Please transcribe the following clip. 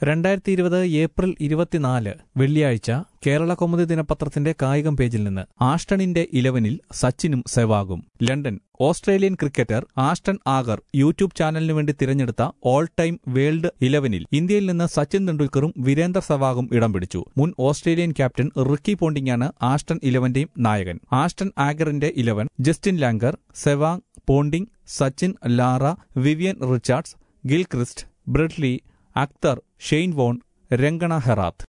രണ്ടായിരത്തി ഇരുപത് ഏപ്രിൽ ഇരുപത്തിനാല് വെള്ളിയാഴ്ച കേരള കൗമുദി ദിനപത്രത്തിന്റെ കായികം പേജിൽ നിന്ന് ആഷ്ടണിന്റെ ഇലവനിൽ സച്ചിനും സെവാഗും London Australian cricketer Ashton Agar YouTube ചാനലിനു വേണ്ടി തിരഞ്ഞെടുത്ത ഓൾ ടൈം വേൾഡ് ഇലവനിൽ ഇന്ത്യയിൽ നിന്ന് സച്ചിൻ തെണ്ടുൽക്കറും വീരേന്ദർ സെവാഗും ഇടം പിടിച്ചു മുൻ ഓസ്ട്രേലിയൻ ക്യാപ്റ്റൻ റിക്കി പോണ്ടിങ്ങാണ് ആസ്റ്റൺ ഇലവന്റെയും നായകൻ ആസ്റ്റൺ ആഗറിന്റെ eleven Justin Langer Sehwag Ponting Sachin Lara Vivian Richards Gilchrist Brett Lee Akhtar Shane Warne Rangana Herat